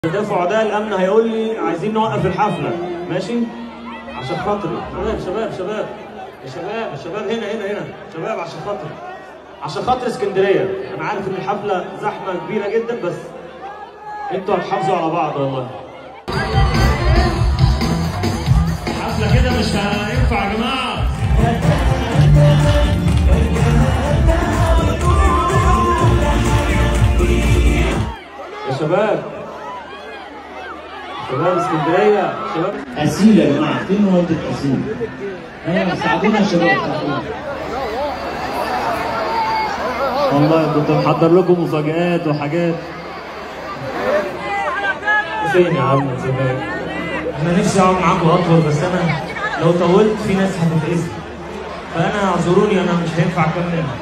دافع ده الامن هيقول لي عايزين نوقف الحفله ماشي عشان خاطري شباب شباب شباب يا شباب يا شباب هنا هنا هنا شباب عشان خاطري عشان خاطر اسكندريه انا عارف ان الحفله زحمه كبيره جدا بس انتوا هتحافظوا على بعض والله حفله كده مش هينفع يا جماعه يا شباب شباب اسكندريه شباب أسيل يا جماعة فين مودة أسيل؟ أيوة ساعدونا يا شباب ساعدونا والله كنت محضر لكم مفاجآت وحاجات فين يا عم زمان انا نفسي اقعد معاكم اطول بس انا لو طولت في ناس هتتأذي فانا اعذروني انا مش هينفع اكمل